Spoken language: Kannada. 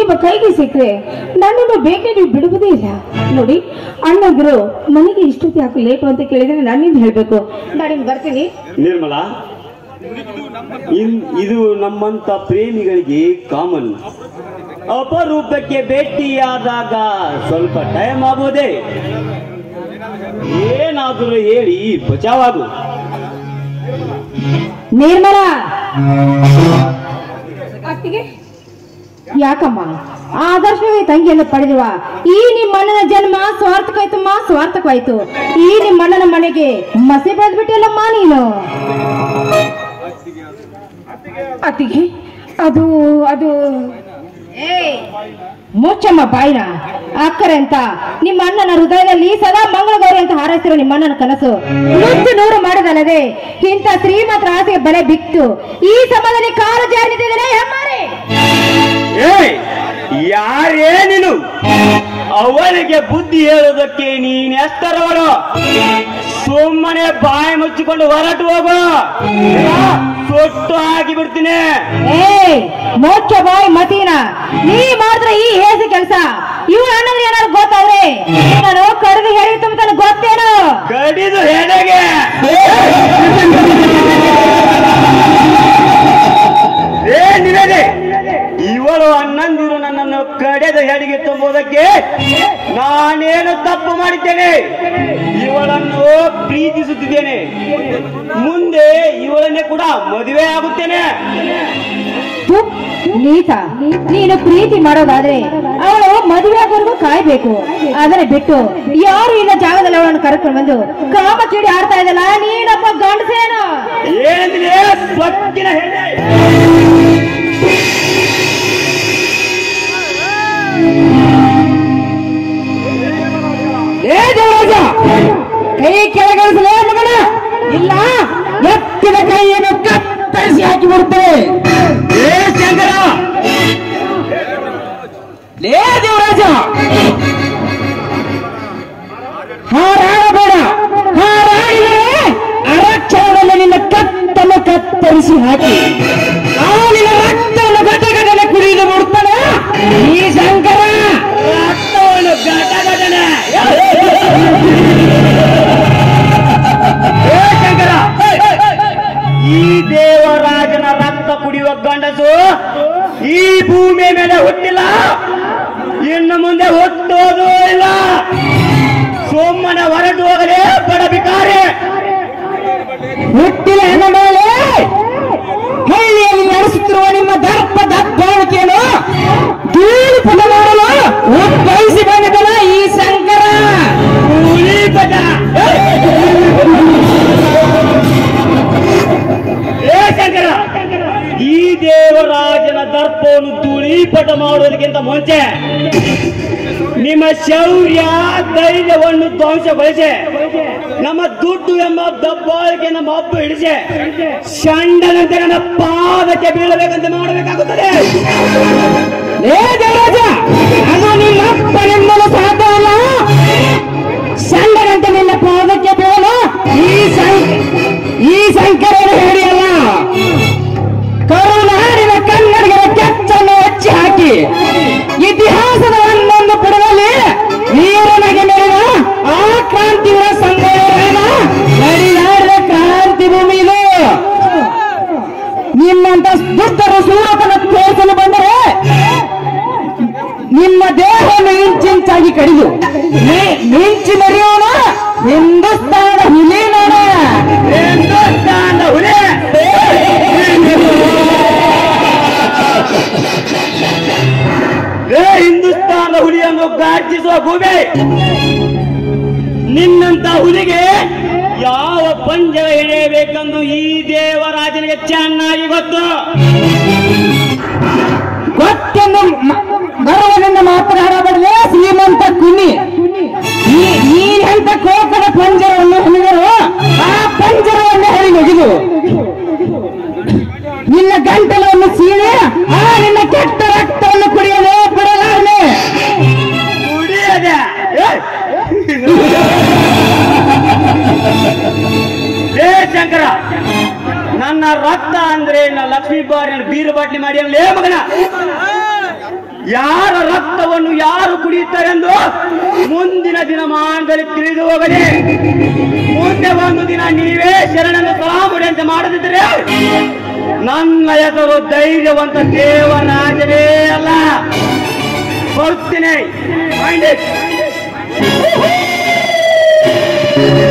ನಿಮ್ಮ ಕೈಗೆ ಸಿಕ್ಕರೆ ನನ್ನನ್ನು ಬೇಕೆ ನೀವು ಬಿಡುವುದೇ ಇಲ್ಲ ನೋಡಿ ಅಣ್ಣಂದ್ರು ನನಗೆ ಇಷ್ಟೊತ್ತು ಯಾಕೆ ಲೇಟು ಅಂತ ಕೇಳಿದ್ರೆ ನನ್ನಿಂದ ಹೇಳ್ಬೇಕು ನಾನು ಬರ್ತೀನಿ ನಿರ್ಮಲಾ ಇನ್- ಇದು ನಮ್ಮಂತ ಪ್ರೇಮಿಗಳಿಗೆ ಕಾಮನ್ ಅಪರೂಪಕ್ಕೆ ಭೇಟಿಯಾದಾಗ ಸ್ವಲ್ಪ ಟೈಮ್ ಆಗೋದೇ ಏನಾದರೂ ಹೇಳಿ ಬಚಾವಾಗು ನಿರ್ಮಲಾ ಅತ್ತಿಗೆ ಯಾಕಮ್ಮ ಆದರ್ಶವೇ ತಂಗಿಯನ್ನು ಪಡೆದಿರುವ ಈ ನಿಮ್ಮ ಅಣ್ಣನ ಜನ್ಮ ಸ್ವಾರ್ಥಕ್ಕಾಯ್ತಮ್ಮ ಸ್ವಾರ್ಥಕ್ಕಾಯ್ತು ಈ ನಿಮ್ಮ ಅಣ್ಣನ ಮನೆಗೆ ಮಸಿ ಬೆಳೆದ್ಬಿಟ್ಟಿಲ್ಲಮ್ಮ ನೀನು ಅತ್ತಿಗೆ ಅದು ಅದು ಏಯ್ ಮುಚ್ಚಮ್ಮ ಬಾಯಿನ ಅಕ್ಕರೆ ಅಂತ ನಿಮ್ಮ ಅಣ್ಣನ ಹೃದಯದಲ್ಲಿ ಸದಾ ಮಂಗಳಗೌರಿ ಅಂತ ಹಾರೈಸಿರೋ ನಿಮ್ಮ ಅಣ್ಣನ ಕನಸು ನುಚ್ಚು ನೂರು ಮಾಡಿದಲ್ಲದೆ ಇಂಥ ಶ್ರೀಮಂತರ ಆಸೆಗೆ ಬೆಲೆ ಬಿತ್ತು ಈ ಸಮಯದಲ್ಲಿ ಕಾಲು ಜಾರಿ ನಿಂತಿದ್ದೇನೆ ಹೆಮ್ಮಾರಿ ಏಯ್ ಯಾರೇ ನೀನು ಅವನಿಗೆ ಬುದ್ಧಿ ಹೇಳೋದಕ್ಕೆ ನೀನ್ ಎಷ್ಟರವನು ಸುಮ್ಮನೆ ಬಾಯಿ ಮುಚ್ಚಿಕೊಂಡು ಹೊರಟು ಹೋಗು ಇಲ್ಲ, ಸೊಟ್ಟು ಹಾಕಿ ಬಿಡ್ತೀನಿ ಏಯ್ ಮೋಚ ಬಾಯ್ ಮತೀನ ನೀ ಮಾಡಿದ್ರೆ ಈ ಹೇಸಿ ಕೆಲಸ ಇವ್ ಅಣ್ಣಂದ್ರೆ ಏನಾದ್ರು ಗೊತ್ತಾದ್ರೆ ನಾನು ಕರೆದು ಹೇಳಿ ತುಂಬ ಗೊತ್ತೇನು ಕಡಿದು ಹೆಡೆಗೆ ಏ ನಿನಗೆ ಇವಳು ಅಣ್ಣಂದಿರು ನನ್ನನ್ನು ಕಡೆದು ಹೆಡಿಗೆ ತುಂಬುವುದಕ್ಕೆ ನಾನೇನು ತಪ್ಪು ಮಾಡಿದ್ದೇನೆ ಇವಳನ್ನು ಪ್ರೀತಿಸುತ್ತಿದ್ದೇನೆ ಮುಂದೆ ಇವಳನ್ನೇ ಕೂಡ ಮದುವೆ ಆಗುತ್ತೇನೆ ಥು, ನೀತ ನೀನು ಪ್ರೀತಿ ಮಾಡೋದಾದ್ರೆ ಅವಳು ಮದುವೆ ಆಗೋವರೆಗೂ ಕಾಯ್ಬೇಕು ಅದನ್ನ ಬಿಟ್ಟು ಯಾರು ಇಲ್ಲ ಜಾಗದಲ್ಲಿ ಅವಳನ್ನು ಕರ್ಕೊಂಡು ಬಂದು ಕಾಮ ಚೀಡಿ ಆಡ್ತಾ ಇದ್ದಲ್ಲ ನೀನಪ್ಪ ಗಂಡಸೇನು ಏನಂದ್ರೆ ಸೊಕ್ಕಿನ ಹೆಣ್ಣೆ ಏ ದೇವರಾಜ ಕೈ ಕೆಳಗಿಳಿಸಲೇ ಮಗನ ಇಲ್ಲ ಎತ್ತಿನ ಕೈಯನ್ನು ಕತ್ತರಿಸಿ ಹಾಕಿ ಬಿಡ್ತೇವೆ ಏ ಶಂಕರ ಲೇ ದೇವರಾಜ ಹಾರಾಡಬೇಡ ಹಾರಾಡಿದರೆ ಅರಕ್ಷಣದಲ್ಲಿ ನಿನ್ನ ಕತ್ತನ್ನು ಕತ್ತರಿಸಿ ಹಾಕಿ ಆ ನಿನ್ನ ರಕ್ತವನ್ನು ಘಟಘಟನೆ ಕುಡಿದು ಬಿಡ್ತಾನೆ ಈ ಶಂಕರ ರಕ್ತವನ್ನು ಘಟಘಟನೆ ಏ ಶಂಕರ ಈ ದೇವರಾಜನ ರಕ್ತ ಕುಡಿಯುವ ಗಂಡಸು ಈ ಭೂಮಿ ಮೇಲೆ ಹುಟ್ಟಿಲ್ಲ ಇನ್ನು ಮುಂದೆ ಹುಟ್ಟೋದು ಇಲ್ಲ ಸುಮ್ಮನೆ ಹೊರಟು ಹೋಗಲೇ ಬಡ ಬಿಕಾರಿ ಹುಟ್ಟಿನ ಹೆಣ ಮೇಲೆ ಹಳ್ಳಿಯಲ್ಲಿ ನಡೆಸುತ್ತಿರುವ ನಿಮ್ಮ ದರ್ಪ ದಬ್ಬಾಳಿಕೆಯನ್ನು ದೂರುಪದ ಮಾಡಲು ಉದ್ಭವಿಸಿ ಬಂದಿದ್ದಲ್ಲ ಈ ಶಂಕರ ಉಳಿಪಟ. ಏ ಶಂಕರ ಈ ದೇವರಾಜನ ದರ್ಪವನ್ನು ಧೂಳೀಪಟ ಮಾಡುವುದಕ್ಕಿಂತ ಮುಂಚೆ ನಿಮ್ಮ ಶೌರ್ಯ ಧೈರ್ಯವನ್ನು ಧ್ವಂಸಗೊಳಿಸಿ ನಮ್ಮ ದುಡ್ಡು ಎಂಬ ದಬ್ಬಾಳಿಕೆ ನಮ್ಮ ಹಬ್ಬ ಹಿಡಿಸಿ ಷಂಡನಂತೆ ನನ್ನ ಪಾದಕ್ಕೆ ಬೀಳಬೇಕಂತ ಮಾಡಬೇಕಾಗುತ್ತದೆ ಏ ದೇವರಾಜ ಅದು ನಿಮ್ಮ ಅಪ್ಪನಿಂದಲೂ ಸಾಧ್ಯ ಅಲ್ಲ ಸಂಡರಂತೆ ನಿನ್ನ ಪಾದಕ್ಕೆ ಬೀಳಲು ಈ ಸಂ ಈ ಸಂಕರನ ಹೇಳಿಯಲ್ಲ ಕರುನಾಡಿನ ಕನ್ನಡಿಗರ ಕೆಚ್ಚನ್ನು ಹಚ್ಚಿ ಹಾಕಿ ಇತಿಹಾಸದ ಒಂದೊಂದು ಪುಟದಲ್ಲಿ ವೀರನಿಗೆ ಮೆರೆದ ಆ ಕ್ರಾಂತಿಯ ಸಂಗ್ರಾಮ ನಡೆದಾಡಿದ ಕ್ರಾಂತಿ ಭೂಮಿ ಇದು ನಿಮ್ಮಂತ ದುಡ್ಡರು ಸೂರತನ ತೋರಿಸಲು ಬಂದರೆ ನಿಮ್ಮ ದೇಹವನ್ನು ಇಂಚಿಂಚಾಗಿ ಕಡಿದು ಮಿ- ಮಿಂಚಿ ಮೆರೆಯೋಣ ಹಿಂದೂಸ್ತಾನ ಹುಲಿ ನೋಡ ಹಿಂದೂಸ್ತಾನದ ಹುಲಿ ಏ ಹಿಂದೂಸ್ತಾನದ ಹುಲಿಯನ್ನು ಗಾರ್ಜಿಸುವ ಭೂಮಿ ನಿನ್ನಂತ ಹುಲಿಗೆ ಯಾವ ಪಂಜರ ಹಿಡಿಯಬೇಕೆಂದು ಈ ದೇವರಾಜನಿಗೆ ಚೆನ್ನಾಗಿ ಗೊತ್ತು ಗೊತ್ತೆಂದು ಮ- ಗರ್ವದಿಂದ ಮಾತನಾಡಬಾರದೆ ಶ್ರೀಮಂತ ಕುನಿ ಈ- ನೀನೆಂತ ಕೋಕದ ಪಂಜರವನ್ನು ಹೊಲಿದರು ಆ ಪಂಜರವನ್ನು ಹರಿ ಮುಗಿದು ನಿನ್ನ ಗಂಟಲನ್ನು ಸೀಳಿ ಆ ನಿನ್ನ ಕೆಟ್ಟ ರಕ್ತವನ್ನು ಕುಡಿಯಲು ಬಿಡಲಾರನೆ ಕುಡಿಯದೆ ಏ! ಏ ಶಂಕರ ನನ್ನ ರಕ್ತ ಅಂದ್ರೆ ನಾ ಲಕ್ಷ್ಮೀ ಬಾರಿ ಬೀರು ಬಾಟ್ಲಿ ಮಾಡಿ ಲೇ ಮಗನ ಯಾರ ರಕ್ತವನ್ನು ಯಾರು ಕುಡಿಯುತ್ತಾರೆಂದು ಮುಂದಿನ ದಿನಮಾನದಲ್ಲಿ ತಿಳಿದು ಹೋಗಲಿ ಮುಂದೆ ಒಂದು ದಿನ ನೀವೇ ಶರಣನ್ನು ಸಲಾಮುಡಿಯಂತೆ ಮಾಡದಿದ್ದರೆ ನನ್ನ ಹೆಸರು ಧೈರ್ಯವಂತ ದೇವರಾಜನೇ ಅಲ್ಲ ಬರ್ತೀನಿ Mind it.